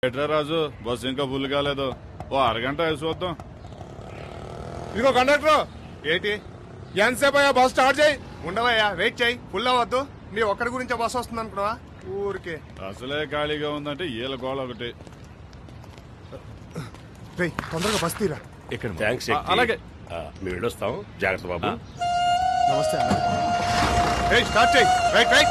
ఎట్రా రాజు బస్సు ఇంకా ఫుల్ కాలేదు ఓ అరగంట వేసి చూద్దాం ఇదిగో కండక్టర్ ఏంటి ఎంతసేపు అయ్యా బస్ స్టార్ట్ చేయి ఉండవయ్యా వెయిట్ చేయి ఫుల్ అవ్వద్దు నీ ఒక్కడి గురించి బస్ వస్తుంది అనుకున్నావా ఊరికే అసలే ఖాళీగా ఉందంటే ఈల గోళ ఒకటి రేయ్ తొందరగా బస్ తీరా ఇక్కడ థ్యాంక్స్ ఆ, అలాగే. మేము వెళ్ళొస్తాం జాగ్రత్త బాబు నమస్తే అన్న రేయ్ స్టార్ట్ చేయి రైట్ రైట్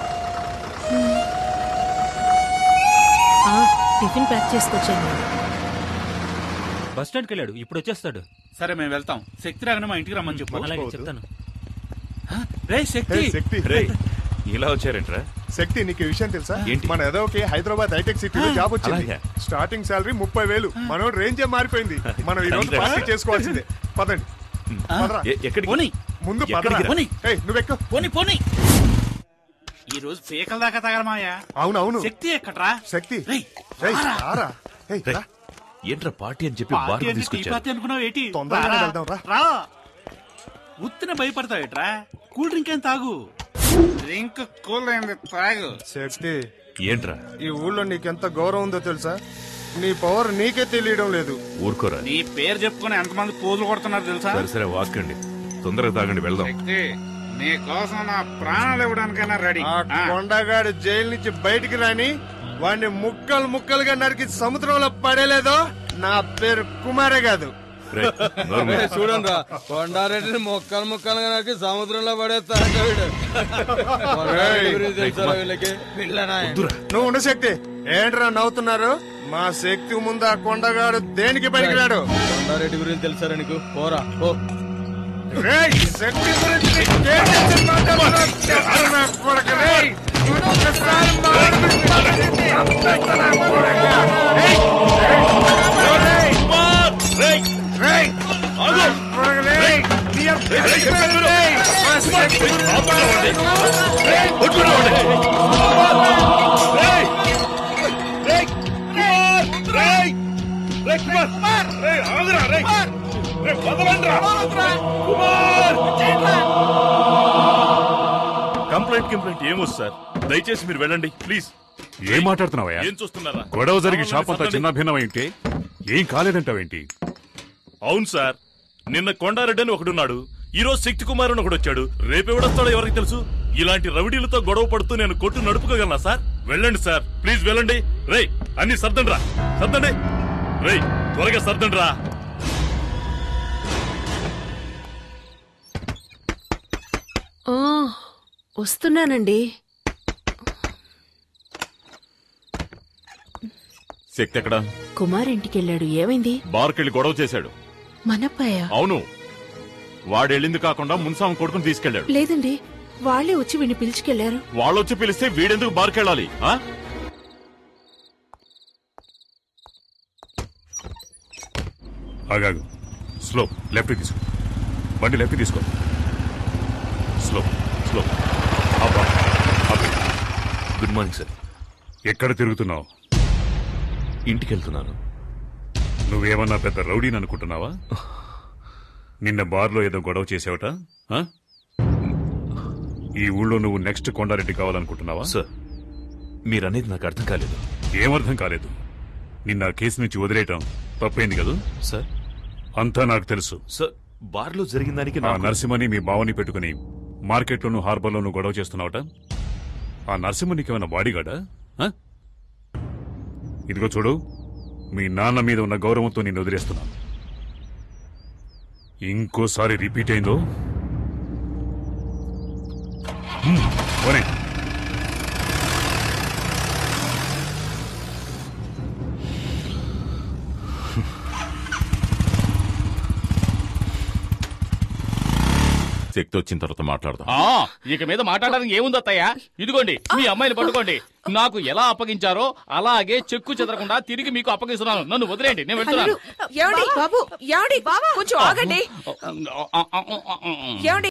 ఆ, టిఫిన్ ప్యాక్ చేసుకొచ్చాను బస్ స్టాండ్కి వెళ్ళాడు ఇప్పుడు వచ్చేస్తాడు సరే మేము వెళ్తాం శక్తి రాగానే మా ఇంటికి రమ్మని చెప్పు అలాగే చెప్తాను రే శక్తి ఏయ్, శక్తి రే ఇలా వచ్చారేంట్రా శక్తి నీకు ఈ విషయం తెలుసా ఏంటి? మన ఎదోకి హైదరాబాద్ హైటెక్ సిటీలో జాబ్ వచ్చింది అలాగా? స్టార్టింగ్ సాలరీ ముప్పై వేలు మనం రేంజే మారిపోయింది మనం ఈ రోజు అంతేనా? పార్టీ చేసుకోవాల్సిందే పదండి పదరా. ఎ- ఎక్కడికి పోనీ ముందు ఎక్కడికి పదరా రా? పోనీ. ఏయ్ నువ్వెక్కు పోనీ పోనీ ఈ రోజు పీకల దాకా తగలమాయా అవును అవును శక్తి ఎక్కడ్రా శక్తి రేయ్, రేయ్ రారా. రారా ఏయ్, రే, రా. ఏంట్రా పార్టీ అని చెప్పి పార్టీ బాగా అంటే టీ తీసుకొచ్చారు పార్టీ అనుకున్నావు ఏంటి తొందరగా రారా. వెళ్దాం, రా. రా ఉత్తిన భయపడతావు ఏట్రా కూల్ డ్రింక్ ఏం తాగు డ్రింక్ కూల్ అయింది తాగు శక్తి ఏంట్రా ఈ ఊళ్ళో నీకెంత గౌరవం ఉందో తెలుసా నీ పవర్ నీకే తెలియడం లేదు ఊరుకోరా నీ పేరు చెప్పుకొని ఎంతమంది పోజులు కొడుతున్నారు తెలుసా సరే సరే వాక్కండి తొందరగా తాగండి వెళ్దాం శక్తి నీ కోసం నా ప్రాణాలు ఇవ్వడానికైనా రెడీ ఆ కొండగాడు జైలు నుంచి బయటికి రాని వాడిని ముక్కలు ముక్కలుగా నరికి సముద్రంలో పడేలేదో నా పేరు కుమారే కాదు రే, నోరు మూయి. చూడండి రా కొండారెడ్డిని మొక్కలు ముక్కలుగా నాకు సముద్రంలో పడేస్తాడు వీడు కొండారెడ్డి గురించి తెలుసా వీళ్ళకి పిల్లనా వద్దురా. నువ్వు ఉండ శక్తి ఏంట్రా నవ్వుతున్నారు మా శక్తి ముందు ఆ కొండగాడు దేనికి పనికిరాడు కొండారెడ్డి గురించి తెలుసా నీకు పోరా పో రేయ్, శక్తి గురించి నీకేం తెలిసి మాట్లాడుతున్నావు? చెప్పు నా కొడుకు, రేయ్. ఇంకొకసారి మాట్లాడితే చంపేస్తా నా కొడుకు. రేయ్, రేయ్, రేయ్, రేయ్, నా కొడుకు, రేయ్. నీ అబ్బ- రేయ్, మా శక్తి గురించి కంప్లైంట్ కంప్లైంట్ ఏమొచ్చు సార్ దయచేసి మీరు వెళ్ళండి ప్లీజ్ ఏం మాట్లాడుతున్నావయ్యా ఏం చూస్తున్నారా గొడవ జరిగి కావాలని షాప్ అంతా సర్దండి. చిన్న భిన్నమైంటే ఏం కాలేదంటావేంటి అవును సార్ నిన్న కొండారెడ్డి అని ఒకడున్నాడు ఈ రోజు శక్తి కుమార్ అని ఒకడు వచ్చాడు రేపెవడొస్తాడో ఎవరికి తెలుసు ఇలాంటి రౌడీలతో గొడవ పడుతూ నేను కొట్టు నడుపుకోగలనా సార్ వెళ్ళండి సార్ ప్లీజ్ వెళ్ళండి రేయ్ అన్ని సర్దండి రా సర్దండి రేయ్ త్వరగా సర్దండి రా ఆ, వస్తున్నానండి శక్తి ఎక్కడ కుమార్ ఇంటికి వెళ్ళాడు ఏమైంది బార్కెళ్ళి గొడవ చేశాడు మనప్పయ్య అవును వాడెళ్ళింది కాకుండా మున్సాం కొడుకుని తీసుకెళ్లాడు లేదండి వాళ్ళే వచ్చి వీడిని పిలుచుకెళ్లారు వాళ్ళొచ్చి పిలిస్తే వీడెందుకు బార్కెళ్ళాలి ఆ? ఆగాగు స్లో లెఫ్ట్ తీసుకో బండి లెఫ్ట్ తీసుకో స్లో స్లో ఆపా. ఆపు. గుడ్ మార్నింగ్ సార్ ఎక్కడ తిరుగుతున్నావు ఇంటికి వెళ్తున్నాను నువ్వేమన్నా పెద్ద రౌడీని అనుకుంటున్నావా నిన్న బార్లో ఏదో గొడవ చేసావట ఆ? ఈ ఊళ్ళో నువ్వు నెక్స్ట్ కొండారెడ్డి కావాలనుకుంటున్నావా సార్ మీరనేది నాకు అర్థం కాలేదు ఏమర్థం కాలేదు నిన్న ఆ కేసు నుంచి వదిలేయటం తప్పైంది కదా సార్ అంతా నాకు తెలుసు సార్ బార్లో జరిగిన దానికి ఆ నాకు నరసింహని మీ బావని పెట్టుకుని మార్కెట్లోను హార్బర్లోను గొడవ చేస్తున్నావట ఆ నరసింహ నీకేమైనా బాడీగాడా ఆ? ఇదిగో చూడు మీ నాన్న మీద ఉన్న గౌరవంతో నేను వదిలేస్తున్నాను ఇంకోసారి రిపీట్ అయిందో హ్మ్, పోనీ. శక్తి వచ్చిన తర్వాత మాట్లాడదాం ఆ ఇక మీద మాట్లాడడానికి ఏముంది అత్తయ్య ఇదిగోండి మీ అమ్మాయిని పట్టుకోండి నాకు ఎలా అప్పగించారో అలాగే చెక్కు చెదరకుండా తిరిగి మీకు అప్పగిస్తున్నాను నన్ను వదిలేయండి నేను వెళ్తున్నాను ఏమండి బాబు ఏమండి కొంచెం ఆగండి ఆ, ఆ, ఆ, ఆ, ఆ, ఆ. ఏమండి